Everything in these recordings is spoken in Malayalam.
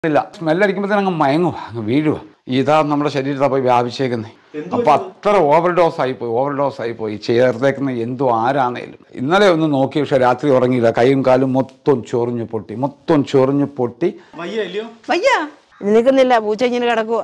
ഇല്ല സ്മെല്ലടിക്കുമ്പോഴത്തേനും അങ്ങ് മയങ്ങുക അങ്ങ് വീഴുക ഇതാ നമ്മുടെ ശരീരത്തെ പോയി വ്യാപിച്ചേക്കുന്നത് അപ്പൊ അത്ര ഓവർ ഡോസ് ആയി പോയി ഓവർ ഡോസ് ആയി പോയി ചേർത്തേക്കുന്ന എന്തോ ആരാന്നേലും ഇന്നലെ ഒന്ന് നോക്കി പക്ഷെ രാത്രി ഉറങ്ങിയില്ല കൈയും കാലും മൊത്തം ചൊറിഞ്ഞു പൊട്ടി മൊത്തം ചൊറിഞ്ഞു പൊട്ടി വയ്യ അല്ലയോ വയ്യ നിൽക്കുന്നില്ല പൂച്ച ഇങ്ങനെ കിടക്കുക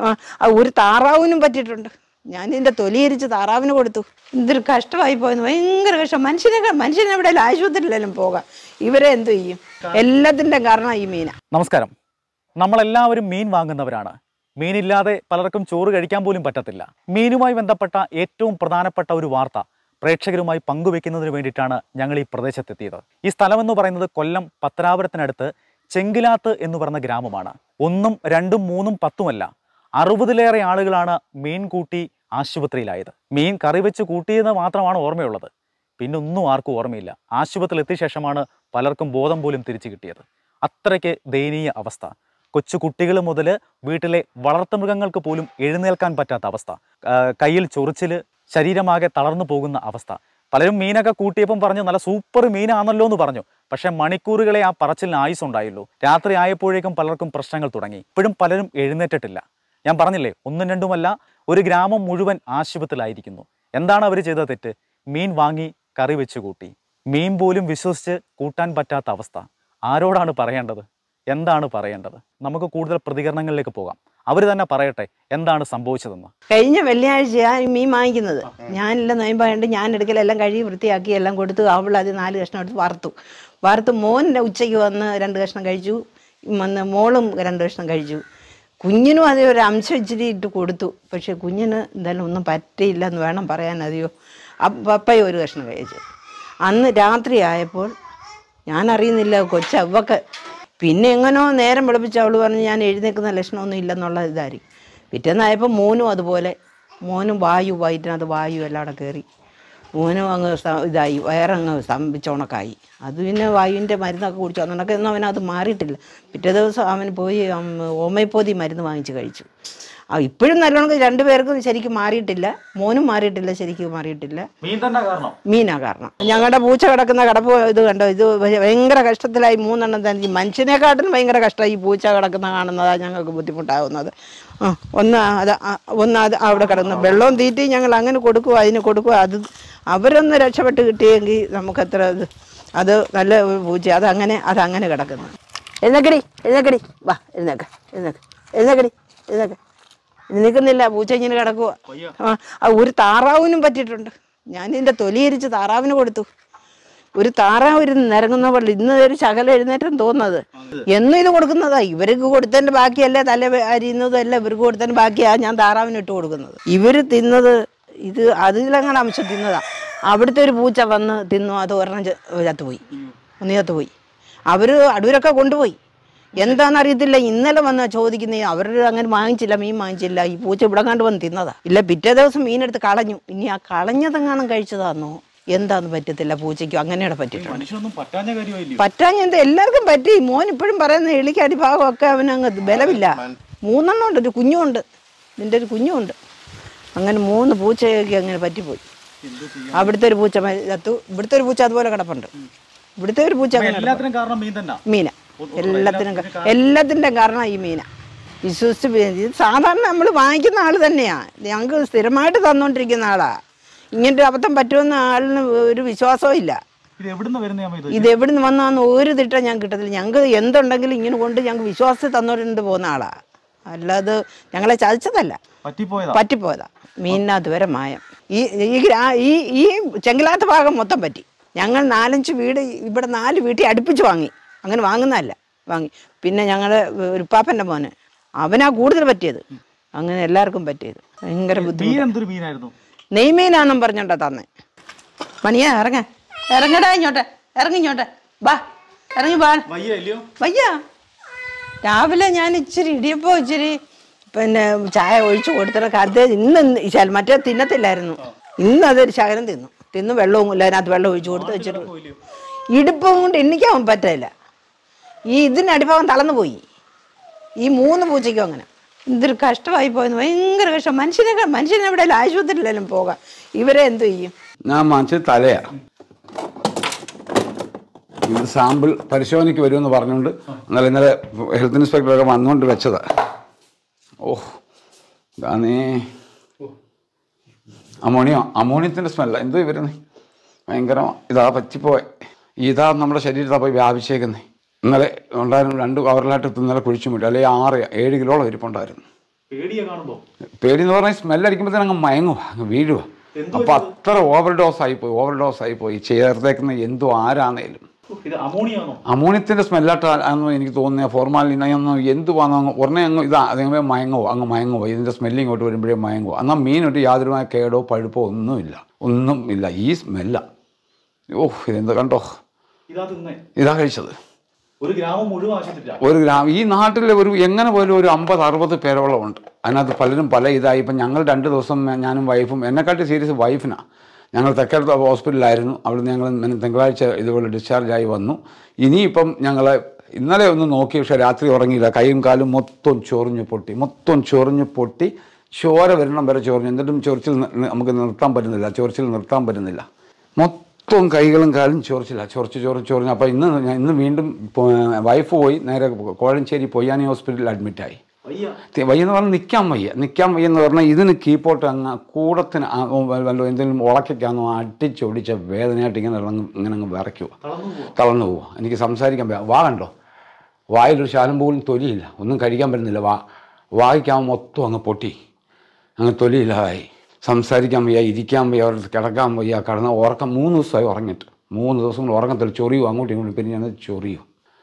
ആ ഒരു താറാവിനും പറ്റിയിട്ടുണ്ട് ഞാൻ ഇതിന്റെ തൊലിയരിച്ച് താറാവിന് കൊടുത്തു എന്തൊരു കഷ്ടമായി പോയെന്ന് ഭയങ്കര കഷ്ടം മനുഷ്യനെ മനുഷ്യനെ എവിടെ ആശുപത്രിയിലെല്ലാം പോകാം ഇവരെ എന്തു ചെയ്യും എല്ലാത്തിൻ്റെ കാരണം ഈ മീന നമസ്കാരം നമ്മളെല്ലാവരും മീൻ വാങ്ങുന്നവരാണ് മീനില്ലാതെ പലർക്കും ചോറ് കഴിക്കാൻ പോലും പറ്റത്തില്ല മീനുമായി ബന്ധപ്പെട്ട ഏറ്റവും പ്രധാനപ്പെട്ട ഒരു വാർത്ത പ്രേക്ഷകരുമായി പങ്കുവെക്കുന്നതിന് വേണ്ടിയിട്ടാണ് ഞങ്ങൾ ഈ പ്രദേശത്തെത്തിയത് ഈ സ്ഥലമെന്ന് പറയുന്നത് കൊല്ലം പത്തനാപുരത്തിനടുത്ത് ചെങ്കിലാത്ത് എന്ന് പറയുന്ന ഗ്രാമമാണ് ഒന്നും രണ്ടും മൂന്നും പത്തുമല്ല അറുപതിലേറെ ആളുകളാണ് മീൻ കൂട്ടി ആശുപത്രിയിലായത് മീൻ കറി വെച്ച് കൂട്ടിയെന്ന് മാത്രമാണ് ഓർമ്മയുള്ളത് പിന്നെ ഒന്നും ആർക്കും ഓർമ്മയില്ല ആശുപത്രിയിൽ എത്തിയ ശേഷമാണ് പലർക്കും ബോധം പോലും തിരിച്ചു കിട്ടിയത് അത്രയ്ക്ക് ദയനീയ അവസ്ഥ കൊച്ചു കുട്ടികൾ മുതൽ വീട്ടിലെ വളർത്തുമൃഗങ്ങൾക്ക് പോലും എഴുന്നേൽക്കാൻ പറ്റാത്ത അവസ്ഥ ആ, കയ്യിൽ ചൊറിച്ചിൽ ശരീരമാകെ തളർന്നു പോകുന്ന അവസ്ഥ പലരും മീനൊക്കെ കൂട്ടിയപ്പം പറഞ്ഞു നല്ല സൂപ്പർ മീനാണല്ലോ എന്ന് പറഞ്ഞു പക്ഷെ മണിക്കൂറുകളെ ആ പറച്ചിലിന് ആയുസ് ഉണ്ടായുള്ളൂ രാത്രി ആയപ്പോഴേക്കും പലർക്കും പ്രശ്നങ്ങൾ തുടങ്ങി ഇപ്പോഴും പലരും എഴുന്നേറ്റിട്ടില്ല ഞാൻ പറഞ്ഞില്ലേ ഒന്നും രണ്ടുമല്ല ഒരു ഗ്രാമം മുഴുവൻ ആശുപത്രിയിലായിരിക്കുന്നു എന്താണ് അവർ ചെയ്ത തെറ്റ് മീൻ വാങ്ങി കറി വെച്ച് കൂട്ടി മീൻ പോലും വിശ്വസിച്ച് കൂട്ടാൻ പറ്റാത്ത അവസ്ഥ ആരോടാണ് പറയേണ്ടത് എന്താണ് പറയേണ്ടത് നമുക്ക് കൂടുതൽ പ്രതികരണങ്ങളിലേക്ക് പോകാം അവർ തന്നെ പറയട്ടെ എന്താണ് സംഭവിച്ചതെന്ന് കഴിഞ്ഞ വെള്ളിയാഴ്ചയാണ് ഈ മീൻ വാങ്ങിക്കുന്നത് ഞാനെല്ലാം നോയമ്പായതുകൊണ്ട് ഞാൻ എടുക്കലെല്ലാം കഴുകി വൃത്തിയാക്കി എല്ലാം കൊടുത്തു അവൾ അത് നാല് കഷ്ണം എടുത്ത് വറുത്തു വറുത്ത് മോൻ്റെ ഉച്ചയ്ക്ക് വന്ന് രണ്ട് കഷ്ണം കഴിച്ചു വന്ന് മോളും രണ്ട് കഷ്ണം കഴിച്ചു കുഞ്ഞിനും അതേ ഒരു അംശം ഇച്ചിരി ഇട്ട് കൊടുത്തു പക്ഷെ കുഞ്ഞിന് എന്തായാലും ഒന്നും പറ്റിയില്ല എന്ന് വേണം പറയാൻ അതെയോ പപ്പയും ഒരു കഷ്ണം കഴിച്ചു അന്ന് രാത്രി ആയപ്പോൾ ഞാൻ അറിയുന്നില്ല കൊച്ചവ്വക്ക് പിന്നെ എങ്ങനോ നേരം വെളുപ്പിച്ച് അവൾ പറഞ്ഞ് ഞാൻ എഴുന്നേക്കുന്ന ലക്ഷണമൊന്നും ഇല്ലെന്നുള്ള ഇതായിരിക്കും പിറ്റേന്നായപ്പോൾ മോനും അതുപോലെ മോനും വായു വയറ്റിനകത്ത് വായു എല്ലാം അവിടെ കയറി മോനും അങ്ങ് സ- ഇതായി വയറങ്ങ് സ്തംഭിച്ചോണക്കായി അത് പിന്നെ വായുവിൻ്റെ മരുന്നൊക്കെ കുടിച്ചു അതുകൊണ്ടൊക്കെ ഒന്നും അവനത് മാറിയിട്ടില്ല പിറ്റേ ദിവസം അവൻ പോയി ഉം, ഹോമിയോപ്പതി മരുന്ന് വാങ്ങിച്ച് കഴിച്ചു ആ ഇപ്പോഴും നല്ലോണം രണ്ടുപേർക്കും ശരിക്കും മാറിയിട്ടില്ല മോനും മാറിയിട്ടില്ല ശരിക്കും മാറിയിട്ടില്ല മീൻ തന്നെ കാരണം മീനാ കാരണം ഞങ്ങളുടെ പൂച്ച കിടക്കുന്ന കിടപ്പ് ഇത് കണ്ടോ ഇത് ഭയങ്കര കഷ്ടത്തിലായി മൂന്നെണ്ണം തന്നെ ഈ മനുഷ്യനെക്കാട്ടിലും ഭയങ്കര കഷ്ടമായി ഈ പൂച്ച കിടക്കുന്ന കാണുന്നതാണ് ഞങ്ങൾക്ക് ബുദ്ധിമുട്ടാകുന്നത് ആ ഒന്ന് അത് ആ, ഒന്ന് അത് അവിടെ കിടന്ന് വെള്ളവും തീറ്റി ഞങ്ങൾ അങ്ങനെ കൊടുക്കുക അതിന് കൊടുക്കുക അത് അവരൊന്ന് രക്ഷപ്പെട്ട് കിട്ടിയെങ്കിൽ നമുക്കത്ര ഇത് അത് നല്ല ഒരു പൂച്ച അതങ്ങനെ അതങ്ങനെ കിടക്കുന്നു എഴുന്നേക്കടി എഴുന്നേക്കടി വാ എഴുന്നേക്ക എഴുന്നേക്ക എഴുന്നേക്കടി എഴുന്നേക്ക നിൽക്കുന്നില്ല പൂച്ച ഇങ്ങനെ കിടക്കുക ആ ആ, ഒരു താറാവിനും പറ്റിയിട്ടുണ്ട് ഞാൻ ഇതിൻ്റെ തൊലിയരിച്ച് താറാവിന് കൊടുത്തു ഒരു താറാവ് ഇരുന്ന് നിരങ്ങുന്ന പോലെ ഇന്ന് ഒരു ശകലം എഴുന്നേറ്റം തോന്നുന്നത് എന്നും ഇത് കൊടുക്കുന്നതാ ഇവർക്ക് കൊടുത്തതിൻ്റെ ബാക്കിയല്ലേ തല അരിയുന്നതും അല്ല ഇവർക്ക് കൊടുത്തതിൻ്റെ ബാക്കിയാ ഞാൻ താറാവിന് ഇട്ട് കൊടുക്കുന്നത് ഇവർ തിന്നത് ഇത് അതിലങ്ങനെ അംശം തിന്നതാ അവിടുത്തെ ഒരു പൂച്ച വന്ന് തിന്നു അത് ഒരെണ്ണം ച- ചത്തുപോയി ഒന്ന് ചത്തുപോയി അവർ അടൂരൊക്കെ കൊണ്ടുപോയി എന്താണെന്ന് അറിയത്തില്ല ഇന്നലെ വന്ന് ചോദിക്കുന്ന അവർ അങ്ങനെ വാങ്ങിച്ചില്ല മീൻ വാങ്ങിച്ചില്ല ഈ പൂച്ച ഇവിടെ കണ്ട് വന്ന് തിന്നതാ ഇല്ല പിറ്റേ ദിവസം മീനെടുത്ത് കളഞ്ഞു ഇനി ആ കളഞ്ഞതെങ്ങാനും കഴിച്ചതാന്നോ എന്താന്ന് പറ്റത്തില്ല പൂച്ചയ്ക്കും അങ്ങനെയുടെ പറ്റിയിട്ടുണ്ട് മനുഷ്യനൊന്നും പറ്റാഞ്ഞ കാര്യമായില്ല പറ്റാൻ എന്താ എല്ലാവർക്കും പറ്റി മോൻ ഇപ്പോഴും പറയുന്ന എളിക്ക് അടിഭാഗമൊക്കെ അവനങ്ങ് ബലമില്ല മൂന്നെണ്ണം ഉണ്ട് ഒരു കുഞ്ഞുമുണ്ട് നിന്റെ ഒരു കുഞ്ഞുമുണ്ട് അങ്ങനെ മൂന്ന് പൂച്ചയൊക്കെ അങ്ങനെ പറ്റിപ്പോയി അവിടുത്തെ ഒരു പൂച്ച മ- ചത്തു ഇവിടുത്തെ ഒരു പൂച്ച അതുപോലെ കിടപ്പുണ്ട് ഇവിടുത്തെ ഒരു പൂച്ച അങ്ങനെ കിടപ്പുണ്ട്. എല്ലാത്തിനും കാരണം മീൻ തന്നെ മീന എല്ലാത്തിനും ക- എല്ലാത്തിൻ്റെ കാരണം ഈ മീന വിശ്വസിച്ച് പി- ഇത് സാധാരണ നമ്മൾ വാങ്ങിക്കുന്ന ആൾ തന്നെയാണ് ഞങ്ങൾക്ക് സ്ഥിരമായിട്ട് തന്നുകൊണ്ടിരിക്കുന്ന ആളാ ഇങ്ങനൊരു അബദ്ധം പറ്റുമെന്ന് ആളിന് ഒരു വിശ്വാസവും ഇല്ല ഇത് എവിടുന്ന് വരുന്ന ഇത് ഇത് എവിടെ നിന്ന് വന്നാന്ന് ഒരു തിട്ടം ഞാൻ കിട്ടത്തില്ല ഞങ്ങൾക്ക് എന്തുണ്ടെങ്കിലും ഇങ്ങനെ കൊണ്ട് ഞങ്ങൾക്ക് വിശ്വാസത്തിൽ തന്നോണ്ട് പോകുന്ന ആളാ അല്ലാതെ ഞങ്ങളെ ചതിച്ചതല്ല പറ്റിപ്പോയതാ പറ്റിപ്പോയതാ മീനിനകത്ത് വരെ മായം ഈ ഈ ഗ്രാ ഈ ഈ ചെങ്കിലാത്ത ഭാഗം മൊത്തം പറ്റി ഞങ്ങൾ നാലഞ്ച് വീട് ഇവിടെ നാല് വീട്ടിൽ അടുപ്പിച്ച് വാങ്ങി അങ്ങനെ വാങ്ങുന്നതല്ല വാങ്ങി പിന്നെ ഞങ്ങളുടെ ഒരു പാപ്പൻ്റെ മോന് അവനാ കൂടുതൽ പറ്റിയത് അങ്ങനെ എല്ലാവർക്കും പറ്റിയത് ഭയങ്കര ബുദ്ധിമുട്ട് മീൻ എന്തൊരു മീനായിരുന്നു നെയ്മീനാന്നും പറഞ്ഞോണ്ടാ തന്നെ മണിയാ ഇറങ്ങ ഇറങ്ങടാ ഇങ്ങോട്ടെ ഇറങ്ങി ഇങ്ങോട്ടെ ബാ ഇറങ്ങി ബാ വയ്യ അല്ലയോ വയ്യ രാവിലെ ഞാൻ ഇച്ചിരി ഇടിയപ്പോ ഇച്ചിരി പിന്നെ ചായ ഒഴിച്ചു കൊടുത്തിട്ട് അത് ഇന്ന് ഇന്ന് ഈ ശകലം മറ്റേ തിന്നത്തില്ലായിരുന്നു ഇന്ന് അതൊരു ശകലം തിന്നു തിന്നു വെള്ളവും ഇല്ല അതിനകത്ത് വെള്ളം ഒഴിച്ചു കൊടുത്ത് വെച്ചിട്ട് ഇടുപ്പം കൊണ്ട് എണ്ണിക്കാൻ പറ്റില്ല ഈ ഇതിന് അടിഭാഗം തളർന്നു പോയി ഈ മൂന്ന് പൂച്ചയ്ക്കും അങ്ങനെ എന്തൊരു കഷ്ടമായി പോയെന്ന് ഭയങ്കര കഷ്ടം മനുഷ്യനെ മനുഷ്യനെ എവിടെ ആശുപത്രിയിലെല്ലാം പോകാം ഇവരെ എന്തു ചെയ്യും ഞാൻ വാങ്ങിച്ചത് തലയാ ഇത് സാമ്പിൾ പരിശോധനയ്ക്ക് വരുമെന്ന് പറഞ്ഞുകൊണ്ട് ഇന്നലെ ഇന്നലെ ഹെൽത്ത് ഇൻസ്പെക്ടറൊക്കെ വന്നുകൊണ്ട് വെച്ചതാ ഓ ഇതാണേ അമോണിയോ അമോണിയത്തിൻ്റെ സ്മെല്ല എന്തോ വരുന്നേ ഭയങ്കര ഇതാ പറ്റിപ്പോയി ഇതാ നമ്മുടെ ശരീരത്താ പോയി വ്യാപിച്ചേക്കുന്നേ ഇന്നലെ ഉണ്ടായിരുന്നു രണ്ട് കവറിലായിട്ട് ഇന്നലെ കുഴിച്ചു വിട്ടു അല്ലെങ്കിൽ ആറ് ഏഴ് കിലോളം ഇരിപ്പുണ്ടായിരുന്നു പേടിയെ കാണുമ്പോ പേടി എന്ന് പറഞ്ഞാൽ സ്മെല്ലടിക്കുമ്പോഴത്തേനും അങ്ങ് മയങ്ങുക അങ്ങ് വീഴുക അപ്പോൾ അത്ര ഓവർ ഡോസ് ആയിപ്പോയി ഓവർ ഡോസ് ആയിപ്പോയി ചേർത്തേക്കുന്ന എന്തോ ആരാണേലും ഇത് അമോണിയാണോ അമോണിയത്തിൻ്റെ സ്മെല്ലായിട്ടാണെന്ന് എനിക്ക് തോന്നുന്നത് ഫോർമാലിൻ ഒന്ന് എന്തുവാന്ന് അങ്ങ് ഉടനെ അങ്ങ് ഇതാ അതേ മയങ്ങോ അങ്ങ് മയങ്ങോ ഇതിൻ്റെ സ്മെല്ല് ഇങ്ങോട്ട് വരുമ്പോഴേ മയങ്ങോ എന്നാൽ മീനൊട്ട് യാതൊരുമായ കേടോ പഴുപ്പോ ഒന്നുമില്ല ഒന്നും ഇല്ല ഈ സ്മെല്ല ഓ ഇതെന്ത് കണ്ടോ ഇതാ തിന്നേ ഇതാ കഴിച്ചത് ഒരു ഗ്രാമം മുഴുവൻ ആശുപത്രിയില്ല ഒരു ഗ്രാമം ഈ നാട്ടിൽ ഒരു എങ്ങനെ പോലും ഒരു അമ്പത് അറുപത് പേരോളം ഉണ്ട് അതിനകത്ത് പലരും പല ഇതായി ഇപ്പം ഞങ്ങൾ രണ്ട് ദിവസം ഞാനും വൈഫും എന്നെക്കാട്ടി സീരിയസ് വൈഫിനാണ് ഞങ്ങൾ തെക്കടുത്ത ഹോസ്പിറ്റലിലായിരുന്നു അവിടുന്ന് ഞങ്ങൾ ഇന്നലെ തിങ്കളാഴ്ച ഇതുപോലെ ഡിസ്ചാർജ് ആയി വന്നു ഇനിയിപ്പം ഞങ്ങൾ ഇന്നലെ ഒന്ന് നോക്കി പക്ഷേ രാത്രി ഉറങ്ങിയില്ല കൈയും കാലും മൊത്തം ചൊറിഞ്ഞ് പൊട്ടി മൊത്തം ചൊറിഞ്ഞ് പൊട്ടി ചോര വരണം വരെ ചൊറിഞ്ഞു എന്നിട്ടും ചൊറിച്ചിൽ നി- നമുക്ക് നിർത്താൻ പറ്റുന്നില്ല ചൊറിച്ചിൽ നിർത്താൻ പറ്റുന്നില്ല മൊത്തം കൈകളും കാലും ചൊറിച്ചില്ല ചൊറിച്ച് ചൊറിച്ച് ചൊറിഞ്ഞു അപ്പോൾ ഇന്ന് ഞാൻ ഇന്ന് വീണ്ടും പോ- വൈഫ് പോയി നേരെ കോഴഞ്ചേരി പൊയ്യാനി ഹോസ്പിറ്റലിൽ അഡ്മിറ്റായി വയ്യ തി- വയ്യെന്ന് പറഞ്ഞാൽ നിൽക്കാൻ വയ്യ നിൽക്കാൻ വയ്യ എന്ന് പറഞ്ഞാൽ ഇതിന് കീപ്പോട്ട് അങ്ങ് കൂടത്തിന് ആ- ഓ വല്ല എന്തെങ്കിലും ഉളക്കൊക്കെയാണോ അടിച്ചൊടിച്ച വേദനയായിട്ട് ഇങ്ങനെ ഇളങ്ങ് ഇങ്ങനെ അങ്ങ് വിറയ്ക്കുക തളർന്നു പോവാ തളർന്നു പോവുക എനിക്ക് സംസാരിക്കാൻ വയ്യ വാ കണ്ടോ വായിലൊരു ശാലം പോലും തൊലിയില്ല ഒന്നും കഴിക്കാൻ പറ്റുന്നില്ല വാ വായിക്കാൻ മൊത്തം അങ്ങ് പൊട്ടി അങ്ങ് തൊലിയില്ലാതായി സംസാരിക്കാൻ വയ്യ ഇരിക്കാൻ വയ്യ അവരുടെ കിടക്കാൻ വയ്യ കിടന്ന ഉറക്കം മൂന്ന് ദിവസമായി ഉറങ്ങിയിട്ട് മൂന്ന് ദിവസം കൊണ്ട് ഉറങ്ങത്തില്ല ചൊറിയും അങ്ങോട്ടും ഇങ്ങോട്ടും പിന്നെ ഞാൻ ചൊറിയും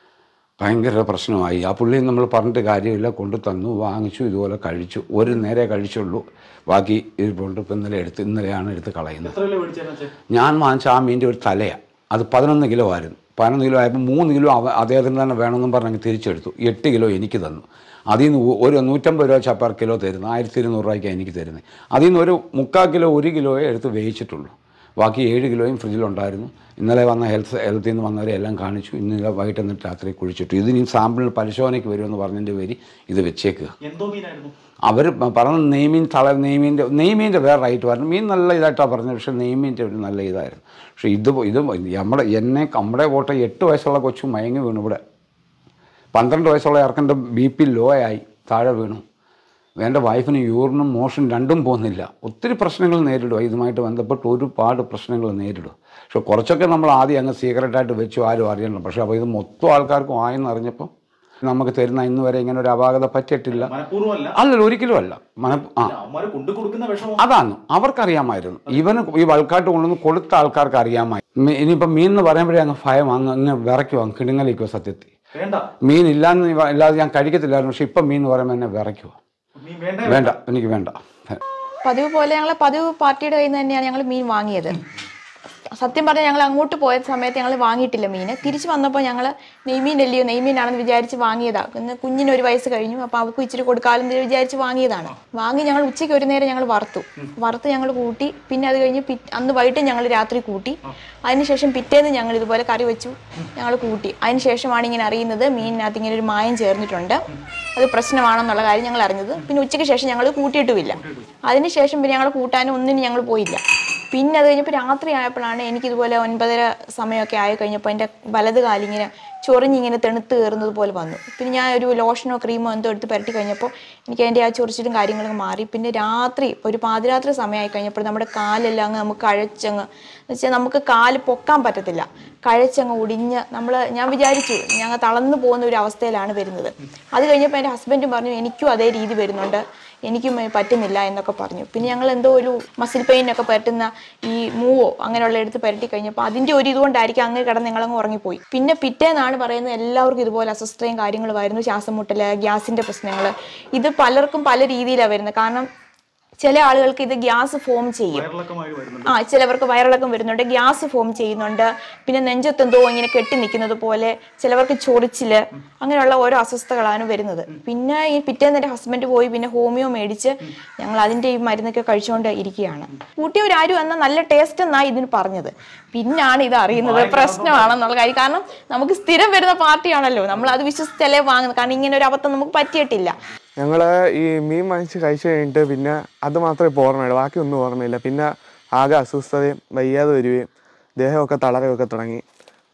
ഭയങ്കര പ്രശ്നമായി ആ പുള്ളി നമ്മൾ പറഞ്ഞിട്ട് കാര്യമില്ല കൊണ്ടു തന്നു വാങ്ങിച്ചു ഇതുപോലെ കഴിച്ചു ഒരു നേരെ കഴിച്ചുള്ളൂ ബാക്കി ഇരിപ്പുണ്ട് ഇപ്പം ഇന്നലെ എടുത്ത് ഇന്നലെയാണ് എടുത്ത് കളയുന്നത് എത്ര കിലോ മേടിച്ചേനെ ഞാൻ വാങ്ങിച്ച ആ മീൻ്റെ ഒരു തലയാണ് അത് പതിനൊന്ന് കിലോ ആയിരുന്നു പതിനൊന്ന് കിലോ ആയപ്പോൾ മൂന്ന് കിലോ അവ അദ്ദേഹത്തിന് തന്നെ വേണമെന്നും പറഞ്ഞ് തിരിച്ചെടുത്തു എട്ട് കിലോ എനിക്ക് തന്നു അതിൽ നിന്ന് ഒ- ഒരു നൂറ്റമ്പത് രൂപ ചപ്പാർ കിലോ തരുന്നു ആയിരത്തി ഇരുന്നൂറ് രൂപയ്ക്കാണ് എനിക്ക് തരുന്നത് അതിൽ നിന്ന് ഒരു മുക്കാൽ കിലോ ഒരു കിലോയെ എടുത്ത് വേവിച്ചിട്ടുള്ളൂ ബാക്കി ഏഴ് കിലോയും ഫ്രിഡ്ജിലുണ്ടായിരുന്നു ഇന്നലെ വന്ന ഹെൽത്ത് ഹെൽത്തിൽ നിന്ന് വന്നവരെ എല്ലാം കാണിച്ചു ഇന്നലെ വൈകിട്ട് എന്നിട്ട് രാത്രി കുഴിച്ചിട്ടു ഇതിനി സാമ്പിളിന് പരിശോധനയ്ക്ക് വരുമെന്ന് പറഞ്ഞതിൻ്റെ പേര് ഇത് വെച്ചേക്കുക എന്തോ മീനായിരുന്നു അവർ പറഞ്ഞ നെയ്മീൻ തള നെയ്മീൻ്റെ നെയ്മീൻ്റെ വേറെ റൈറ്റ് പറഞ്ഞു മീൻ നല്ല ഇതായിട്ടാണ് പറഞ്ഞത് പക്ഷേ നെയ്മീൻ്റെ ഒരു നല്ല ഇതായിരുന്നു പക്ഷേ ഇത് ഇത് നമ്മുടെ എന്നെ നമ്മുടെ കോട്ട എട്ട് വയസ്സുള്ള കൊച്ചു മയങ്ങി വീണു ഇവിടെ പന്ത്രണ്ട് വയസ്സുള്ള ഇറക്കൻ്റെ ബി പി ലോ ആയി താഴെ വീണു എൻ്റെ വൈഫിന് യൂറിനും മോഷൻ രണ്ടും പോകുന്നില്ല ഒത്തിരി പ്രശ്നങ്ങൾ നേരിടുക ഇതുമായിട്ട് ബന്ധപ്പെട്ട് ഒരുപാട് പ്രശ്നങ്ങൾ നേരിടുക പക്ഷെ കുറച്ചൊക്കെ നമ്മൾ ആദ്യം അങ്ങ് സീക്രട്ടായിട്ട് വെച്ചു ആരും അറിയണം പക്ഷേ അപ്പോൾ ഇത് മൊത്തം ആൾക്കാർക്കും ആയെന്ന് അറിഞ്ഞപ്പോൾ നമുക്ക് തരുന്ന ഇന്ന് വരെ ഇങ്ങനെ ഒരു അപാകത പറ്റിയിട്ടില്ല മനഃപൂർവ്വമല്ല അല്ലല്ല ഒരിക്കലും അല്ല മന ആ അവന്മാര് കൊണ്ടു കൊടുക്കുന്ന വിഷമം അതാണ് അവർക്കറിയാമായിരുന്നു ഇവന് ഈ വൾക്കാട്ട് കൊണ്ടുവന്ന് കൊടുത്ത ആൾക്കാർക്ക് അറിയാമായി മീ- ഇനിയിപ്പം മീൻ എന്ന് പറയുമ്പോഴേ അങ്ങ് ഭയം അങ്ങ് അങ്ങ് വിറയ്ക്കുമോ അങ്ങ് കിടുങ്ങലിക്കുമോ സത്യത്തിൽ വേണ്ട മീൻ ഇല്ലാന്ന് ഇവ- ഇല്ലാതെ ഞാൻ കഴിക്കത്തില്ലായിരുന്നു പക്ഷെ ഇപ്പം മീൻ എന്ന് പറയുമ്പോൾ എന്നെ വിറയ്ക്കുമോ മീൻ വേണ്ട വേണ്ട എനിക്ക് വേണ്ട പതിവ് പോലെ ഞങ്ങൾ പതിവ് പാർട്ടിയുടെ കയ്യിൽ നിന്ന് തന്നെയാണ് ഞങ്ങൾ മീൻ വാങ്ങിയത് സത്യം പറഞ്ഞാൽ ഞങ്ങൾ അങ്ങോട്ട് പോയ സമയത്ത് ഞങ്ങൾ വാങ്ങിയിട്ടില്ല മീൻ തിരിച്ചു വന്നപ്പോൾ ഞങ്ങൾ നെയ്മീൻ അല്ലയോ നെയ്മീനാണെന്ന് വിചാരിച്ച് വാങ്ങിയതാണ് ഇന്ന് കുഞ്ഞിന് ഒരു വയസ്സ് കഴിഞ്ഞു അപ്പോൾ അവൾക്ക് ഇച്ചിരി കൊടുക്കാമെന്ന് വിചാരിച്ച് വാങ്ങിയതാണ് വാങ്ങി ഞങ്ങൾ ഉച്ചയ്ക്ക് ഒരു നേരം ഞങ്ങൾ വറുത്തു വറുത്ത് ഞങ്ങൾ കൂട്ടി പിന്നെ അത് കഴിഞ്ഞ് പിറ്റ് അന്ന് വൈകിട്ട് ഞങ്ങൾ രാത്രി കൂട്ടി അതിനുശേഷം പിറ്റേന്ന് ഞങ്ങൾ ഇതുപോലെ കറി വെച്ചു ഞങ്ങൾ കൂട്ടി അതിനുശേഷമാണ് ഇങ്ങനെ അറിയുന്നത് മീനിനകത്ത് ഇങ്ങനെ ഒരു മായം ചേർന്നിട്ടുണ്ട് അത് പ്രശ്നമാണെന്നുള്ള കാര്യം ഞങ്ങൾ അറിഞ്ഞത് പിന്നെ ഉച്ചയ്ക്ക് ശേഷം ഞങ്ങൾ കൂട്ടിയിട്ടുമില്ല അതിനുശേഷം പിന്നെ ഞങ്ങൾ കൂട്ടാനും ഒന്നിനും ഞങ്ങൾ പോയില്ല പിന്നെ അത് കഴിഞ്ഞപ്പോൾ രാത്രി ആയപ്പോഴാണ് എനിക്കിതുപോലെ ഒൻപതര സമയമൊക്കെ ആയി കഴിഞ്ഞപ്പോൾ എൻ്റെ വലത് കാലിങ്ങനെ ചൊറിഞ്ഞിങ്ങനെ തെണുത്ത് കയറുന്നത് പോലെ വന്നു പിന്നെ ഞാൻ ഒരു ലോഷനോ ക്രീമോ എന്തോ എടുത്ത് പുരട്ടി കഴിഞ്ഞപ്പോൾ എനിക്ക് അതിൻ്റെ ആ ചൊറിച്ചിലും കാര്യങ്ങളൊക്കെ മാറി പിന്നെ രാത്രി ഒരു പാതിരാത്രി സമയമായി കഴിഞ്ഞപ്പോൾ നമ്മുടെ കാലെല്ലാം അങ്ങ് നമുക്ക് കഴച്ചങ്ങ് എന്ന് വെച്ചാൽ നമുക്ക് കാല് പൊക്കാൻ പറ്റത്തില്ല കഴച്ചങ്ങ് ഒടിഞ്ഞ് നമ്മൾ ഞാൻ വിചാരിച്ചു ഞങ്ങൾ തളർന്നു പോകുന്ന ഒരു അവസ്ഥയിലാണ് വരുന്നത് അത് കഴിഞ്ഞപ്പോൾ എൻ്റെ ഹസ്ബൻഡും പറഞ്ഞു എനിക്കും അതേ രീതി വരുന്നുണ്ട് എനിക്കും ഏ, പറ്റുന്നില്ല എന്നൊക്കെ പറഞ്ഞു പിന്നെ ഞങ്ങൾ എന്തോ ഒരു മസിൽ പെയിനൊക്കെ പറ്റുന്ന ഈ മൂവോ അങ്ങനെയുള്ള എടുത്ത് പരട്ടി കഴിഞ്ഞപ്പോൾ അതിൻ്റെ ഒരു ഇതുകൊണ്ടായിരിക്കും അങ്ങ് കിടന്ന് ഞങ്ങളങ്ങ് ഉറങ്ങിപ്പോയി പിന്നെ പിറ്റേന്നാണ് പറയുന്നത് എല്ലാവർക്കും ഇതുപോലെ അസ്വസ്ഥയും കാര്യങ്ങളുമായിരുന്നു ശ്വാസം മുട്ടൽ ഗ്യാസിൻ്റെ പ്രശ്നങ്ങൾ ഇത് പലർക്കും പല രീതിയിലാണ് വരുന്നത് കാരണം ചില ആളുകൾക്ക് ഇത് ഗ്യാസ് ഫോം ചെയ്യും വയറിളക്കമായി വരുന്നുണ്ട് ആ ചിലവർക്ക് വയറിളക്കം വരുന്നുണ്ട് ഗ്യാസ് ഫോം ചെയ്യുന്നുണ്ട് പിന്നെ നെഞ്ചത്തെന്തോ ഇങ്ങനെ കെട്ടി നിൽക്കുന്നത് പോലെ ചിലവർക്ക് ചൊറിച്ചില് അങ്ങനെയുള്ള ഓരോ അസ്വസ്ഥകളാണ് വരുന്നത് പിന്നെ ഈ പിറ്റേന്ന് എൻ്റെ ഹസ്ബൻഡ് പോയി പിന്നെ ഹോമിയോ മേടിച്ച് ഞങ്ങൾ അതിൻ്റെ ഈ മരുന്നൊക്കെ കഴിച്ചുകൊണ്ട് ഇരിക്കുകയാണ് കൂട്ടിയവരാരും എന്നാൽ നല്ല ടേസ്റ്റ് എന്നാണ് ഇതിന് പറഞ്ഞത് പിന്നാണ് ഇത് അറിയുന്നത് പ്രശ്നമാണെന്നുള്ള കാര്യം കാരണം നമുക്ക് സ്ഥിരം വരുന്ന പാർട്ടിയാണല്ലോ നമ്മൾ അത് വിശ്വസിച്ചല്ലേ വാങ്ങുന്നത് കാരണം ഇങ്ങനെ ഒരു അബദ്ധം നമുക്ക് പറ്റിയിട്ടില്ല ഞങ്ങൾ ഈ മീൻ വാങ്ങിച്ച് കഴിച്ചു കഴിഞ്ഞിട്ട് പിന്നെ അത് മാത്രമേ ഇപ്പോൾ ഓർമ്മയുള്ളൂ ബാക്കി ഒന്നും ഓർമ്മയില്ല പിന്നെ ആകെ അസ്വസ്ഥതയും വയ്യാതെ വരികയും ദേഹമൊക്കെ തളരുകയൊക്കെ തുടങ്ങി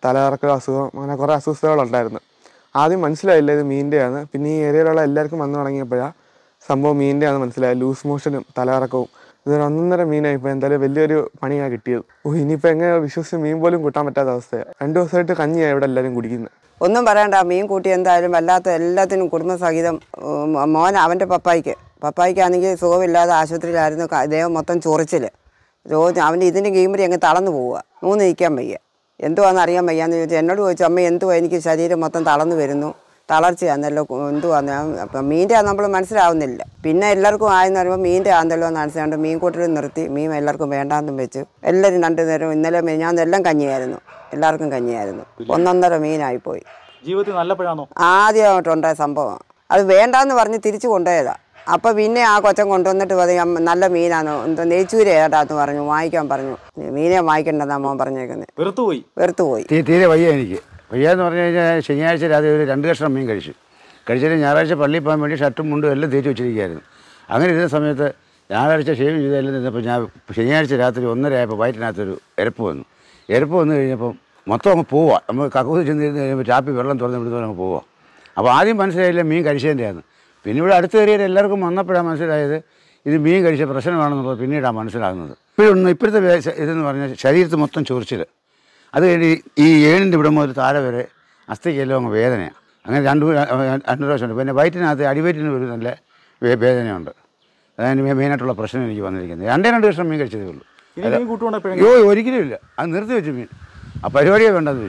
തലകറക്ക അസുഖം അങ്ങനെ കുറേ അസ്വസ്ഥതകളുണ്ടായിരുന്നു ആദ്യം മനസ്സിലായില്ല ഇത് മീനിൻ്റെയാണ് പിന്നെ ഈ ഏരിയയിലുള്ള എല്ലാവർക്കും വന്നു തുടങ്ങിയപ്പോഴാണ് സംഭവം മീനിൻ്റെയാണ് മനസ്സിലായത് ലൂസ് മോഷനും തലകറക്കവും ഇതൊരു ഒന്നൊന്നര മീനായി ഇപ്പോൾ എന്തായാലും വലിയൊരു പണിയാണ് കിട്ടിയത് ഓ ഇനിയിപ്പോൾ എങ്ങനെ വിശ്വസിച്ച് മീൻ പോലും കൂട്ടാൻ പറ്റാത്ത അവസ്ഥയാണ് രണ്ട് ദിവസമായിട്ട് കഞ്ഞിയാണ് ഇവിടെ എല്ലാവരും കുടിക്കുന്നത് ഒന്നും പറയണ്ട മീൻ കൂട്ടി എന്തായാലും വല്ലാത്ത എല്ലാത്തിനും കുടുംബസഹിതം ഉം, മോൻ അവൻ്റെ പപ്പായ്ക്ക് പപ്പായ്ക്കാണെങ്കിൽ സുഖമില്ലാതെ ആശുപത്രിയിലായിരുന്നു ക- ദേഹം മൊത്തം ചൊറിച്ചിൽ ചോദിച്ചു അവൻ്റെ ഇതിൻ്റെ ഗെയിമറി അങ്ങ് തളർന്നു പോവുക മൂന്ന് നിൽക്കാൻ വയ്യ എന്തുവാന്ന് അറിയാൻ വയ്യാന്ന് ചോദിച്ചു എന്നോട് ചോദിച്ചു അമ്മ എന്തുവാ എനിക്ക് ശരീരം മൊത്തം തളർന്നു വരുന്നു തളർച്ചയാന്നല്ലോ കു- എന്തുവാന്ന് ഞാൻ- അപ്പം മീൻ്റെ നമ്മൾ മനസ്സിലാവുന്നില്ല പിന്നെ എല്ലാവർക്കും ആയെന്ന് പറയുമ്പോൾ മീൻ്റെ ആന്തല്ലോ എന്ന് മനസ്സിലാണ്ട് മീൻ കൂട്ടൽ നിർത്തി മീൻ എല്ലാവർക്കും വേണ്ടാന്നും വെച്ചു എല്ലാവരും രണ്ടു നേരം ഇന്നലെ ഞാൻ എല്ലാം കഞ്ഞിയായിരുന്നു എല്ലാവർക്കും കഞ്ഞിയായിരുന്നു ഒന്നൊന്നര മീനായിപ്പോയി ജീവിതത്തിൽ നല്ലപ്പോഴാണോ ആദ്യമായിട്ടുണ്ടായ സംഭവം അത് വേണ്ടാന്ന് പറഞ്ഞ് തിരിച്ചു കൊണ്ടുപോയതാ അപ്പൊ പിന്നെ ആ കൊച്ചൻ കൊണ്ടുവന്നിട്ട് പറയും "അമ്മ, നല്ല മീനാണ് എന്തോ നെയ്ച്ചൂര ഏട്ടാന്ന് പറഞ്ഞു വാങ്ങിക്കാൻ പറഞ്ഞു മീനെ വാങ്ങിക്കണ്ടെന്നാ മോൻ പറഞ്ഞേക്കുന്നത് വെറുത്തുപോയി വെറുത്തു പോയി തീ തീരെ വയ്യ എനിക്ക് വയ്യാന്ന് പറഞ്ഞു കഴിഞ്ഞാൽ ശനിയാഴ്ച രാത്രി ഒരു രണ്ട് കഷ്ണം മീൻ കഴിച്ചു കഴിച്ചിട്ട് ഞായറാഴ്ച പള്ളിയിൽ പോകാൻ വേണ്ടി ഷർട്ടും മുണ്ടും എല്ലാം തേച്ച് വെച്ചിരിക്കുകയായിരുന്നു അങ്ങനെ ഇരുന്ന സമയത്ത് ഞായറാഴ്ച ഷേവ് ചെയ്തെല്ലാം നിന്നപ്പോൾ ഞാൻ ശനിയാഴ്ച രാത്രി ഒന്നര ആയപ്പോൾ വയറ്റിനകത്തൊരു എരപ്പ് വന്നു എരപ്പ് വന്നു കഴിഞ്ഞപ്പം മൊത്തം അങ്ങ് പോവുക നമ്മൾ കക്കൂസ് ചെന്നിരുന്ന് കഴിയുമ്പോൾ ചാപ്പി വെള്ളം തുറന്ന് ഇവിടുന്ന് അങ്ങ് പോവുക അപ്പോൾ ആദ്യം മനസ്സിലായില്ല മീൻ കഴിച്ചതിൻ്റെയാണ് പിന്നെ ഇവിടെ അടുത്ത ഏരിയയിൽ എല്ലാവർക്കും വന്നപ്പോഴാണ് മനസ്സിലായത് ഇത് മീൻ കഴിച്ച പ്രശ്നമാണെന്നുള്ളത് പിന്നീടാണ് മനസ്സിലാകുന്നത് ഇപ്പോഴൊന്നും ഇപ്പോഴത്തെ വേ- ഇതെന്ന് പറഞ്ഞാൽ ശരീരത്തിൽ മൊത്തം ചൊറിച്ചിൽ അത് കഴിഞ്ഞ് ഈ ഏണിൻ്റെ ഇവിടെ മുതൽ താഴെ വരെ അസ്ഥിക്കെല്ലാം അങ്ങ് വേദനയാണ് അങ്ങനെ രണ്ട് മൂ- രണ്ട് പ്രാവശ്യമുണ്ട് പിന്നെ വയറ്റിനകത്ത് അടിവയറ്റിന് ഒരു നല്ല വേ- വേദനയുണ്ട് അതാണ് മെ- മെയിനായിട്ടുള്ള പ്രശ്നം എനിക്ക് വന്നിരിക്കുന്നത് രണ്ടേ രണ്ട് വർഷം മീൻ കഴിച്ചതേ ഉള്ളൂ ഇനി മീൻ കൂട്ടുകൊണ്ട് എപ്പോഴെങ്കിലും അയ്യോ ഒരിക്കലും ഇല്ല അത് നിർത്തി വെച്ചു മീൻ ആ പരിപാടിയെ വേണ്ടത്